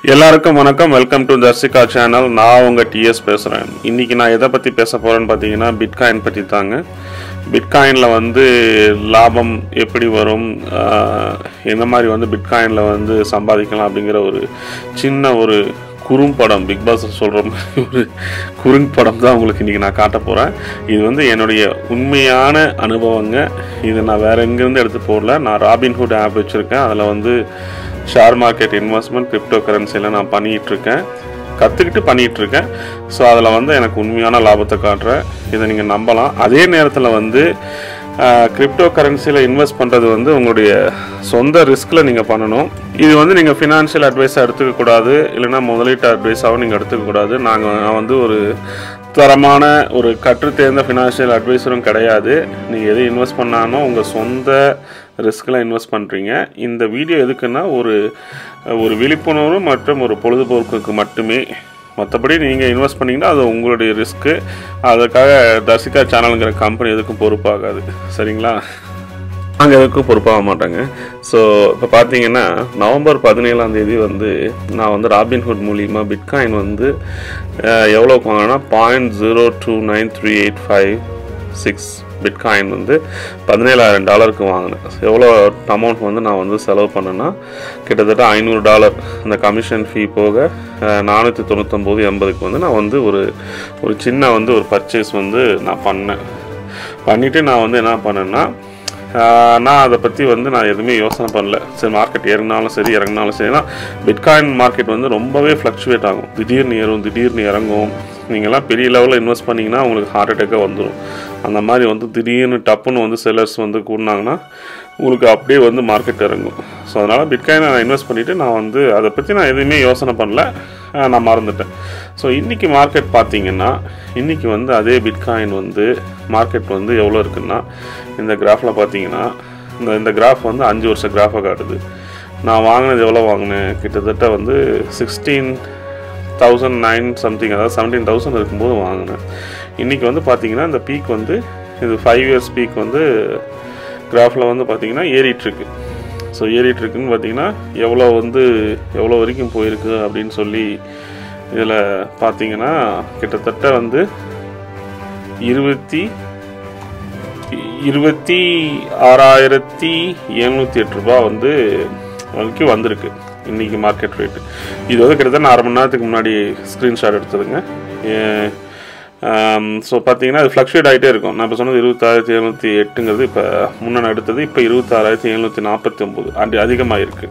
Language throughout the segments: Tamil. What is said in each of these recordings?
எல்லாருக்கும் வணக்கம் வெல்கம் டு தர்சிகா சேனல் நான் உங்கள் டிஎஸ் பேசுகிறேன் இன்றைக்கி நான் எதை பற்றி பேச போகிறேன்னு பார்த்தீங்கன்னா பிட்காயின் பற்றி தாங்க பிட்காயினில் வந்து லாபம் எப்படி வரும் ஆஹ், எந்த மாதிரி வந்து பிட்காயினில் வந்து சம்பாதிக்கலாம் அப்படிங்கிற ஒரு சின்ன ஒரு குறும்படம் பிக் பாஸ் சொல்கிற மாதிரி ஒரு குறும்படம் தான் உங்களுக்கு இன்றைக்கி நான் காட்ட போகிறேன் இது வந்து என்னுடைய உண்மையான அனுபவங்க இது நான் வேறு எங்கேருந்து எடுத்து போடல நான் ராபின்ஹுட் ஆப் வச்சுருக்கேன் அதில் வந்து ஷேர் மார்க்கெட் இன்வெஸ்ட்மெண்ட் கிரிப்டோ கரன்சியில் நான் பண்ணிகிட்டு இருக்கேன் கற்றுக்கிட்டு பண்ணிகிட்டு இருக்கேன் ஸோ அதில் வந்து எனக்கு உண்மையான லாபத்தை காட்டுறேன் இதை நீங்கள் நம்பலாம் அதே நேரத்தில் வந்து கிரிப்டோ கரன்சியில் இன்வெஸ்ட் பண்ணுறது வந்து உங்களுடைய சொந்த ரிஸ்கில் நீங்கள் பண்ணணும் இது வந்து நீங்கள் ஃபினான்ஷியல் அட்வைஸாக எடுத்துக்கக்கூடாது இல்லைன்னா முதலீட்டு அட்வைஸாகவும் நீங்கள் எடுத்துக்கக்கூடாது நாங்கள் நான் வந்து ஒரு தரமான ஒரு கற்றுத் தேர்ந்த ஃபினான்ஷியல் அட்வைஸரும் கிடையாது நீங்கள் எது இன்வெஸ்ட் பண்ணாலும் உங்கள் சொந்த ரிஸ்கில் இன்வெஸ்ட் பண்ணுறீங்க இந்த வீடியோ எதுக்குன்னா ஒரு ஒரு விழிப்புணர்வு மற்றும் ஒரு பொழுதுபோக்குக்கு மட்டுமே மற்றபடி நீங்கள் இன்வெஸ்ட் பண்ணீங்கன்னா அது உங்களுடைய ரிஸ்க்கு அதுக்காக தர்சிகா சேனலுங்கிற கம்பெனி எதுக்கும் பொறுப்பாகாது சரிங்களா நாங்கள் எதுக்கும் பொறுப்பாக மாட்டாங்க ஸோ இப்போ பார்த்தீங்கன்னா நவம்பர் பதினேழாம் தேதி வந்து நான் வந்து ராபின்ஹுட் மூலிமா பிட்காயின் வந்து அஹ், எவ்வளோக்கு வாங்கினா point zero two nine three eight five six bitcoin வந்து பதினேழாயிரம் டாலருக்கு வாங்கினேன் எவ்வளோ அமௌண்ட் வந்து நான் வந்து செலவு பண்ணேன்னா கிட்டத்தட்ட ஐநூறு டாலர் அந்த கமிஷன் ஃபீ போக நானூற்றி தொண்ணூத்தொம்போது எண்பதுக்கு வந்து நான் வந்து ஒரு ஒரு சின்ன வந்து ஒரு பர்ச்சேஸ் வந்து நான் பண்ணேன் பண்ணிவிட்டு நான் வந்து என்ன பண்ணேன்னா ஆஹ் நான் அதை பற்றி வந்து நான் எதுவுமே யோசனை பண்ணல சரி மார்க்கெட் ஏறினாலும் சரி இறங்கினாலும் சரி ஏன்னா பிட்காயின் மார்க்கெட் வந்து ரொம்பவே ஃப்ளக்சுவேட் ஆகும் திடீர்னு ஏறும் திடீர்னு இறங்கும் நீங்கள்லாம் பெரிய லெவலில் இன்வெஸ்ட் பண்ணிங்கன்னா உங்களுக்கு ஹார்ட் அட்டாக்கே வந்துடும் அந்த மாதிரி வந்து திடீர்னு டப்புன்னு வந்து செல்லர்ஸ் வந்து கூடினாங்கன்னா உங்களுக்கு அப்படியே வந்து மார்க்கெட் இறங்கும் ஸோ அதனால் பிட்காயினை நான் இன்வெஸ்ட் பண்ணிவிட்டு நான் வந்து அதை பற்றி நான் எதுவுமே யோசனை பண்ணல ஆஹ் நான் மறந்துட்டேன் ஸோ இன்றைக்கி மார்க்கெட் பார்த்தீங்கன்னா இன்றைக்கி வந்து அதே பிட்காயின் வந்து மார்க்கெட் வந்து எவ்வளோ இருக்குன்னா இந்த கிராஃபில் பார்த்தீங்கன்னா இந்த இந்த கிராஃப் வந்து அஞ்சு வருஷ கிராஃபை காட்டுது நான் வாங்கினது எவ்வளோ வாங்கினேன் கிட்டத்தட்ட வந்து சிக்ஸ்டீன் தௌசண்ட் நைன் சம்திங் அதாவது செவன்டீன் தௌசண்ட் இருக்கும்போது வாங்கினேன் இன்றைக்கி வந்து பார்த்தீங்கன்னா இந்த பீக் வந்து இது ஃபைவ் இயர்ஸ் பீக் வந்து கிராஃபில் வந்து பார்த்தீங்கன்னா ஏறிட்டுருக்கு ஸோ ஏறிட்டுருக்குன்னு பார்த்தீங்கன்னா எவ்வளோ வந்து எவ்வளோ வரைக்கும் போயிருக்கு அப்படின்னு சொல்லி இதில் பார்த்தீங்கன்னா கிட்டத்தட்ட வந்து இருபத்தி இருபத்தி ஆறாயிரத்தி எழுநூற்றி எட்டு ரூபா வந்து வரைக்கும் வந்திருக்கு இன்றைக்கி மார்க்கெட் ரேட்டு இது வந்து கிட்டத்தட்ட நான் அரை மணி நேரத்துக்கு முன்னாடி ஸ்க்ரீன்ஷாட் எடுத்ததுங்க ஸோ பார்த்தீங்கன்னா அது ஃப்ளக்ஷுவேட் ஆகிட்டே இருக்கும் நான் இப்போ சொன்னது இருபத்தாயிரத்தி எழுநூற்றி எட்டுங்கிறது இப்போ முன்னாடி எடுத்தது இப்போ இருபத்தாறாயிரத்தி எழுநூற்றி நாற்பத்தி ஒம்பது அப்படி அதிகமாக இருக்குது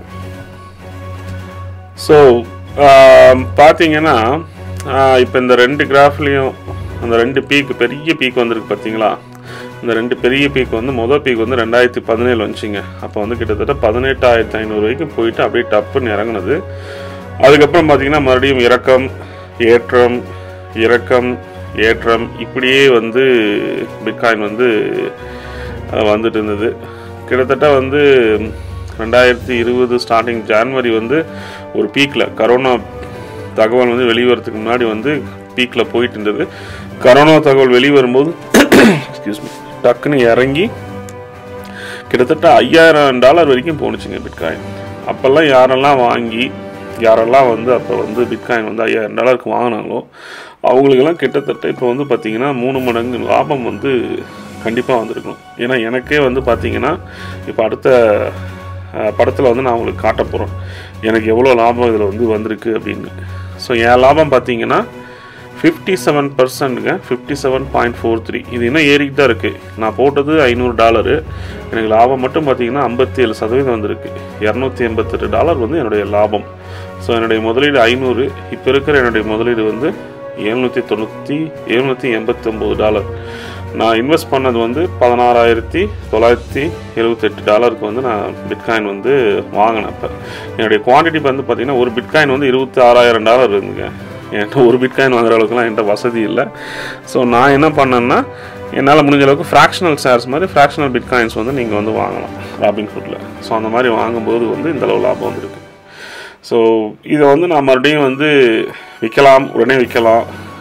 ஸோ பார்த்தீங்கன்னா இப்போ இந்த ரெண்டு கிராஃப்லேயும் அந்த ரெண்டு பீக் பெரிய பீக் வந்திருக்கு பார்த்தீங்களா இந்த ரெண்டு பெரிய பீக் வந்து மொதல் பீக் வந்து ரெண்டாயிரத்தி பதினேழு வந்துச்சுங்க அப்போ வந்து கிட்டத்தட்ட பதினெட்டாயிரத்தி ஐநூறு வரைக்கும் போயிட்டு அப்படியே டப்புன்னு இறங்குனது அதுக்கப்புறம் பார்த்தீங்கன்னா மறுபடியும் இறக்கம் ஏற்றம் இறக்கம் ஏற்றம் இப்படியே வந்து பிட்காயின் வந்து அஹ், வந்துட்டு இருந்தது கிட்டத்தட்ட வந்து ரெண்டாயிரத்தி இருபது ஸ்டார்டிங் ஜான்வரி வந்து ஒரு பீக்கில் கரோனா தகவல் வந்து வெளிவரத்துக்கு முன்னாடி வந்து பீக்கில் போயிட்டு இருந்தது கரோனா தகவல் வெளிவரும்போது எக்ஸ்கியூஸ் மீ டக்குன்னு இறங்கி கிட்டத்தட்ட ஐயாயிரம் டாலர் வரைக்கும் போணுச்சுங்க பிட்காயின் அப்போல்லாம் யாரெல்லாம் வாங்கி யாரெல்லாம் வந்து அப்போ வந்து பிட்காயின் வந்து ஐயாயிரம் டாலருக்கு வாங்கினாங்களோ அவங்களுக்கெல்லாம் கிட்டத்தட்ட இப்போ வந்து பார்த்திங்கன்னா மூணு மடங்கு லாபம் வந்து கண்டிப்பாக வந்திருக்கணும் ஏன்னா எனக்கே வந்து பார்த்திங்கன்னா இப்போ அடுத்த படத்தில் வந்து நான் உங்களுக்கு காட்ட போகிறேன் எனக்கு எவ்வளோ லாபம் இதில் வந்து வந்திருக்கு அப்படின்னு ஸோ என் லாபம் பார்த்தீங்கன்னா ஃபிஃப்டி செவன் பர்சன்ட்டுங்க fifty seven point four three இது இன்னும் ஏறிக்கிட்டு தான் இருக்குது நான் போட்டது ஐநூறு டாலரு எனக்கு லாபம் மட்டும் பார்த்தீங்கன்னா ஐம்பத்தி ஏழு சதவீதம் வந்திருக்கு இரநூத்தி எண்பத்தெட்டு டாலர் வந்து என்னுடைய லாபம் ஸோ என்னுடைய முதலீடு ஐநூறு இப்போ இருக்கிற என்னுடைய முதலீடு வந்து எழுநூற்றி தொண்ணூற்றி எழுநூற்றி எண்பத்தொம்போது டாலர் நான் இன்வெஸ்ட் பண்ணது வந்து பதினாறாயிரத்தி தொள்ளாயிரத்தி எழுபத்தெட்டு டாலருக்கு வந்து நான் பிட்காயின் வந்து வாங்கினேன் அப்போ என்னுடைய குவான்டிட்டி வந்து பார்த்தீங்கன்னா ஒரு பிட்காயின் வந்து இருபத்தி ஆறாயிரம் டாலர் இருந்துங்க என்கிட்ட ஒரு பிட்காயின் வாங்குற அளவுக்குலாம் என்கிட்ட வசதி இல்லை ஸோ நான் என்ன பண்ணேன்னா என்னால் முடிஞ்ச அளவுக்கு ஃப்ராக்ஷனல் ஷேர்ஸ் மாதிரி ஃப்ராக்ஷனல் பிட்காயின்ஸ் வந்து நீங்கள் வந்து வாங்கலாம் ராபின் ஃபுட்டில் ஸோ அந்த மாதிரி வாங்கும்போது வந்து இந்த அளவு லாபம் வந்திருக்கு ஸோ இதை வந்து நான் மறுபடியும் வந்து விற்கலாம் உடனே விற்கலாம்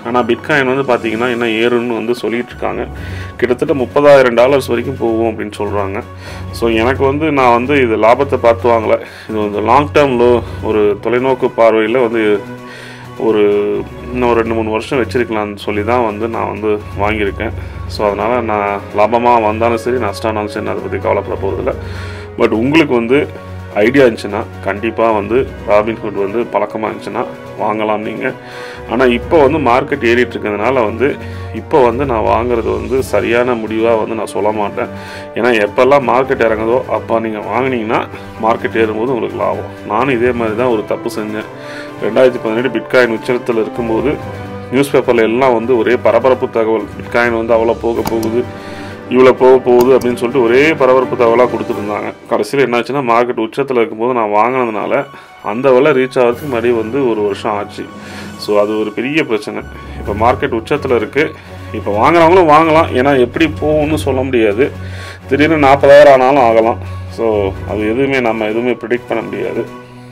ஆனால் பிட்காயின் வந்து பார்த்தீங்கன்னா என்ன ஏறுன்னு வந்து சொல்லிட்டு இருக்காங்க கிட்டத்தட்ட முப்பதாயிரம் டாலர்ஸ் வரைக்கும் போகும் அப்படின்னு சொல்கிறாங்க ஸோ எனக்கு வந்து நான் வந்து இது லாபத்தை பார்த்து வாங்கலை இது வந்து லாங் டேர்மில் ஒரு தொலைநோக்கு பார்வையில் வந்து ஒரு இன்னும் ரெண்டு மூணு வருஷம் வச்சிருக்கலாம்னு சொல்லி தான் வந்து நான் வந்து வாங்கியிருக்கேன் ஸோ அதனால் நான் லாபமாக வந்தாலும் சரி நஷ்டம்னாலும் சரி நான் அதை பற்றி கவலைப்பட போகிறதில்ல பட் உங்களுக்கு வந்து ஐடியா இருந்துச்சுன்னா கண்டிப்பாக வந்து ராபின்ஹுட் வந்து பழக்கமாக இருந்துச்சுன்னா வாங்கலாம் நீங்கள் ஆனால் இப்போ வந்து மார்க்கெட் ஏறிட்டு இருக்கிறதுனால வந்து இப்போ வந்து நான் வாங்குறது வந்து சரியான முடிவாக வந்து நான் சொல்ல மாட்டேன் ஏன்னா எப்போல்லாம் மார்க்கெட் இறங்குதோ அப்போ நீங்கள் வாங்கினீங்கன்னா மார்க்கெட் ஏறும்போது உங்களுக்கு லாபம் நானும் இதே மாதிரி தான் ஒரு தப்பு செஞ்சேன் ரெண்டாயிரத்தி பதினெட்டு பிட்காயின் உச்சத்தில் இருக்கும்போது நியூஸ் பேப்பரில் எல்லாம் வந்து ஒரே பரபரப்பு தகவல் பிட்காயின் வந்து அவ்வளோ போக போகுது இவ்வளோ போக போகுது அப்படின்னு சொல்லிட்டு ஒரே பரபரப்பு தகவலாக கொடுத்துருந்தாங்க கடைசியில் என்னாச்சுன்னா மார்க்கெட் உச்சத்தில் இருக்கும்போது நான் வாங்கினதுனால அந்த விலை ரீச் ஆகிறதுக்கு மறுபடியும் வந்து ஒரு வருஷம் ஆச்சு ஸோ அது ஒரு பெரிய பிரச்சனை இப்போ மார்க்கெட் உச்சத்தில் இருக்குது இப்போ வாங்குறவங்களும் வாங்கலாம் ஏன்னா எப்படி போகும்னு சொல்ல முடியாது திடீர்னு நாற்பதாயிரம் ஆனாலும் ஆகலாம் ஸோ அது எதுவுமே நம்ம எதுவுமே ப்ரிடிக்ட் பண்ண முடியாது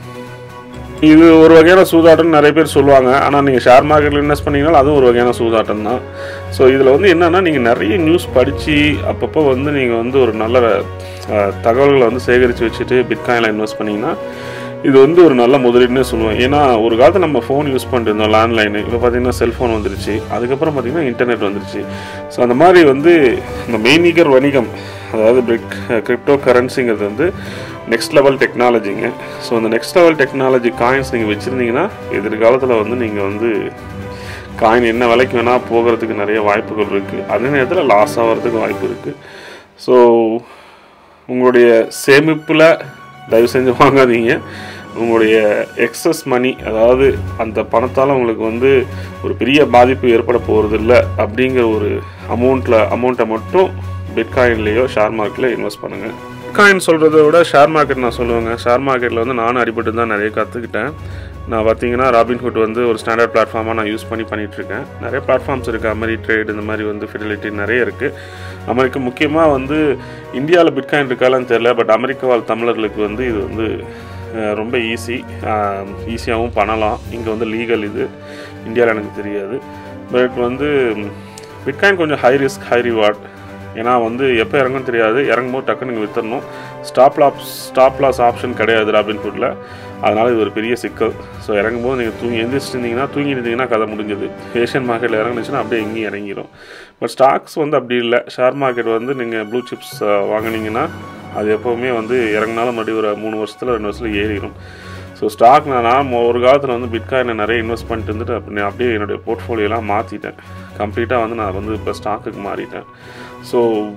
இது ஒரு வகையான சூதாட்டம்னு நிறைய பேர் சொல்லுவாங்க ஆனால் நீங்கள் ஷேர் மார்க்கெட்டில் இன்வெஸ்ட் பண்ணீங்கன்னா அதுவும் ஒரு வகையான சூதாட்டம் தான் ஸோ இதில் வந்து என்னென்னா நீங்கள் நிறைய நியூஸ் படித்து அப்பப்போ வந்து நீங்கள் வந்து ஒரு நல்ல அஹ், தகவல்களை வந்து சேகரித்து வச்சுட்டு பிட்காயினில் இன்வெஸ்ட் பண்ணிங்கன்னா இது வந்து ஒரு நல்ல முதலீடுனே சொல்லுவேன் ஏன்னா ஒரு காலத்தில் நம்ம ஃபோன் யூஸ் பண்ணிட்டு இருந்தோம் லேண்ட்லைனு இப்போ பார்த்தீங்கன்னா செல்ஃபோன் வந்துருச்சு அதுக்கப்புறம் பார்த்தீங்கன்னா இன்டர்நெட் வந்துருச்சு ஸோ அந்த மாதிரி வந்து இந்த மெய்நிகர் வணிகம் அதாவது பிட் கிரிப்டோ கரன்சிங்கிறது வந்து நெக்ஸ்ட் லெவல் டெக்னாலஜிங்க ஸோ அந்த நெக்ஸ்ட் லெவல் டெக்னாலஜி காயின்ஸ் நீங்கள் வச்சுருந்தீங்கன்னா எதிர்காலத்தில் வந்து நீங்கள் வந்து காயின் என்ன விலைக்கு வேணால் போகிறதுக்கு நிறைய வாய்ப்புகள் இருக்குது அதே நேரத்தில் லாஸ் ஆகிறதுக்கு வாய்ப்பு இருக்குது ஸோ உங்களுடைய சேமிப்பில் தயவு செஞ்சு வாங்காதீங்க உங்களுடைய எக்ஸஸ் மணி அதாவது அந்த பணத்தால் உங்களுக்கு வந்து ஒரு பெரிய பாதிப்பு ஏற்பட போகிறதில்ல அப்படிங்கிற ஒரு அமௌண்ட்டில் அமௌண்ட்டை மட்டும் பிட்காயின்லேயோ ஷேர் மார்க்கெட்டில் இன்வெஸ்ட் பண்ணுங்கள் பிட்காயின் சொல்கிறத விட ஷேர் மார்க்கெட் நான் சொல்லுவேங்க ஷேர் மார்க்கெட்டில் வந்து நானும் அடிபட்டு தான் நிறைய கற்றுக்கிட்டேன் நான் பார்த்தீங்கன்னா ராபின்ஹுட் வந்து ஒரு ஸ்டாண்டர்ட் பிளாட்ஃபார்மாக நான் யூஸ் பண்ணி பண்ணிகிட்ருக்கேன் நிறைய பிளாட்ஃபார்ம்ஸ் இருக்குது அமெரி ட்ரேட் இந்த மாதிரி வந்து ஃபிடலிட்டி நிறைய இருக்குது அமெரிக்கா முக்கியமாக வந்து இந்தியாவில் பிட்காயின் இருக்காலான்னு தெரியல பட் அமெரிக்கா வாழ் தமிழர்களுக்கு வந்து இது வந்து அஹ், ரொம்ப ஈஸி ஈஸியாகவும் பண்ணலாம் இங்கே வந்து லீகல் இது இந்தியாவில் எனக்கு தெரியாது பட் வந்து பிட்காயின் கொஞ்சம் ஹை ரிஸ்க் ஹை ரிவார்ட் ஏன்னா வந்து எப்போ இறங்கும்னு தெரியாது இறங்கும்போது டக்குன்னு நீங்கள் வித்துடணும் stop loss stop loss option கிடையாது ராபின்ஹுட்டில் அதனால் இது ஒரு பெரிய சிக்கல் ஸோ இறங்கும்போது நீங்கள் தூங்கி எந்திரிச்சிட்டு இருந்தீங்கன்னா தூங்கி இருந்தீங்கன்னா கதை முடிஞ்சது ஏஷியன் மார்க்கெட்டில் இறங்குனுச்சுன்னா அப்படியே எங்கேயும் இறங்கிடும் பட் ஸ்டாக்ஸ் வந்து அப்படி இல்லை ஷேர் மார்க்கெட் வந்து நீங்கள் ப்ளூ சிப்ஸ் வாங்குனீங்கன்னா அது எப்போவுமே வந்து இறங்கினாலும் மறுபடியும் ஒரு மூணு வருஷத்தில் ரெண்டு வருஷத்தில் ஏறிடும் ஸோ ஸ்டாக் நான் நான் மொ- ஒரு காலத்தில் வந்து பிட்காயினை நிறைய இன்வெஸ்ட் பண்ணிட்டு இருந்துட்டு அப்படி நான் அப்படியே என்னுடைய போர்ட்ஃபோலியோலாம் மாற்றிட்டேன் கம்ப்ளீட்டாக வந்து நான் வந்து இப்போ ஸ்டாக்குக்கு மாறிட்டேன் ஸோ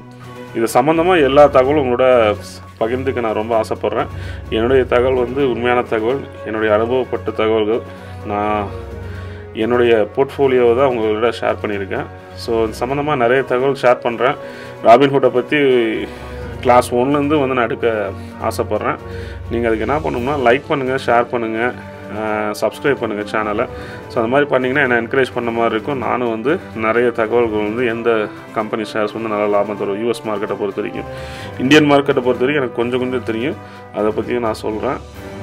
இது சம்மந்தமாக எல்லா தகவலும் உங்களோட பகிர்ந்துக்க நான் ரொம்ப ஆசைப்பட்றேன் என்னுடைய தகவல் வந்து உண்மையான தகவல் என்னுடைய அனுபவப்பட்ட தகவல்கள் நான் என்னுடைய போர்ட்ஃபோலியோவை தான் உங்களோட ஷேர் பண்ணியிருக்கேன் ஸோ இது சம்மந்தமாக நிறைய தகவல் ஷேர் பண்ணுறேன் ராபின்ஹுட்டை பற்றி கிளாஸ் ஒன்லேருந்து வந்து நான் எடுக்க ஆசைப்பட்றேன் நீங்கள் அதுக்கு என்ன பண்ணணும்னா லைக் பண்ணுங்கள் ஷேர் பண்ணுங்கள் சப்ஸ்கிரைப் பண்ணுங்கள் சேனலை ஸோ அந்த மாதிரி பண்ணிங்கன்னா என்னை என்கரேஜ் பண்ண மாதிரி இருக்கும் நானும் வந்து நிறைய தகவல்கள் வந்து எந்த கம்பெனி ஷேர்ஸ் வந்து நல்ல லாபம் தரும் யூஎஸ் மார்க்கெட்டை பொறுத்த வரைக்கும் இந்தியன் மார்க்கெட்டை பொறுத்த வரைக்கும் எனக்கு கொஞ்சம் கொஞ்சம் தெரியும் அதை பற்றியும் நான் சொல்கிறேன்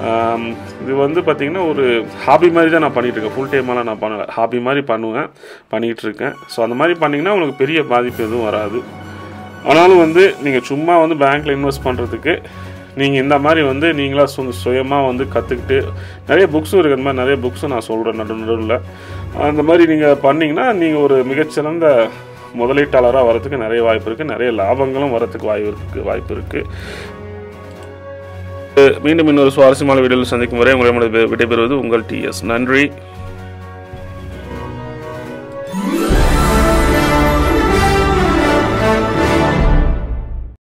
இது வந்து பார்த்திங்கன்னா ஒரு ஹாபி மாதிரி தான் நான் பண்ணிகிட்டு இருக்கேன் ஃபுல் டைமெல்லாம் நான் பண்ணலை ஹாபி மாதிரி பண்ணுவேன் பண்ணிகிட்டு இருக்கேன் ஸோ அந்த மாதிரி பண்ணிங்கன்னா உங்களுக்கு பெரிய பாதிப்பு எதுவும் வராது ஆனாலும் வந்து நீங்கள் சும்மா வந்து பேங்க்கில் இன்வெஸ்ட் பண்ணுறதுக்கு நீங்கள் இந்த மாதிரி வந்து நீங்களாக சு சுயமாக வந்து கற்றுக்கிட்டு நிறைய புக்ஸும் இருக்குது இந்த மாதிரி நிறைய புக்ஸும் நான் சொல்கிறேன் நடு நடுவில் அந்த மாதிரி நீங்கள் பண்ணிங்கன்னா நீங்கள் ஒரு மிகச்சிறந்த முதலீட்டாளராக வரதுக்கு நிறைய வாய்ப்பு இருக்குது நிறைய லாபங்களும் வரதுக்கு வாய்ப்பு இருக்குது வாய்ப்பு இருக்குது மீண்டும் இன்னொரு சுவாரஸ்யமான வீடியோவில் சந்திக்கும் வரை உங்களை விடைபெறுவது உங்கள் டிஎஸ் நன்றி